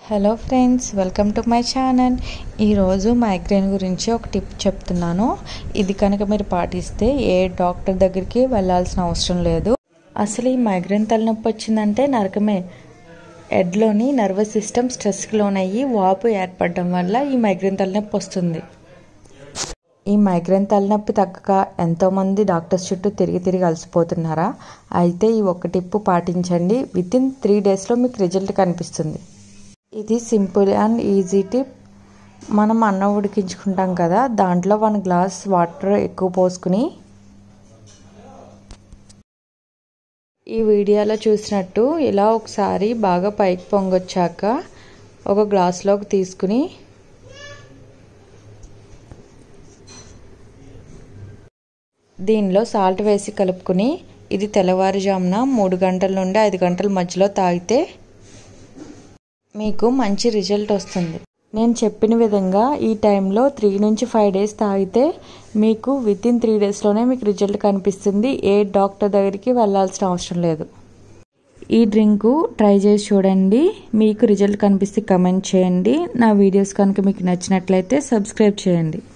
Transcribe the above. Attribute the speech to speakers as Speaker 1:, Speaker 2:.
Speaker 1: hello friends welcome to my channel ఈరోజు migraine గురించి ఒక టిప్ చెప్తున్నాను ఇది కనుక మీరు పాటిస్తే ఏ డాక్టర్ దగ్గరికి వెళ్ళాల్సిన అవసరం లేదు అసలు ఈ మైగ్రేన్ తలనొప్పి వచ్చిందంటే నరకమే హెడ్లోని నర్వస్ సిస్టమ్ స్ట్రెస్కి లోనయ్యి వాపు ఏర్పడడం వల్ల ఈ మైగ్రేన్ తలనొప్పి వస్తుంది ఈ మైగ్రేన్ తలనొప్పి తగ్గక ఎంతోమంది డాక్టర్స్ చుట్టూ తిరిగి తిరిగి అలసిపోతున్నారా అయితే ఈ ఒక్క టిప్పు పాటించండి విత్ ఇన్ త్రీ డేస్లో మీకు రిజల్ట్ కనిపిస్తుంది ఇది సింపుల్ అండ్ ఈజీ టిప్ మనం అన్నం ఉడికించుకుంటాం కదా దాంట్లో వన్ గ్లాస్ వాటర్ ఎక్కువ పోసుకుని ఈ వీడియోలో చూసినట్టు ఇలా ఒకసారి బాగా పైకి పొంగొచ్చాక ఒక గ్లాస్లోకి తీసుకుని దీనిలో సాల్ట్ వేసి కలుపుకుని ఇది తెల్లవారుజామున మూడు గంటల నుండి ఐదు గంటల మధ్యలో తాగితే మీకు మంచి రిజల్ట్ వస్తుంది నేను చెప్పిన విధంగా ఈ టైంలో త్రీ నుంచి ఫైవ్ డేస్ తాగితే మీకు విత్ ఇన్ త్రీ డేస్లోనే మీకు రిజల్ట్ కనిపిస్తుంది ఏ డాక్టర్ దగ్గరికి వెళ్ళాల్సిన అవసరం లేదు ఈ డ్రింకు ట్రై చేసి చూడండి మీకు రిజల్ట్ కనిపిస్తే కమెంట్ చేయండి నా వీడియోస్ కనుక మీకు నచ్చినట్లయితే సబ్స్క్రైబ్ చేయండి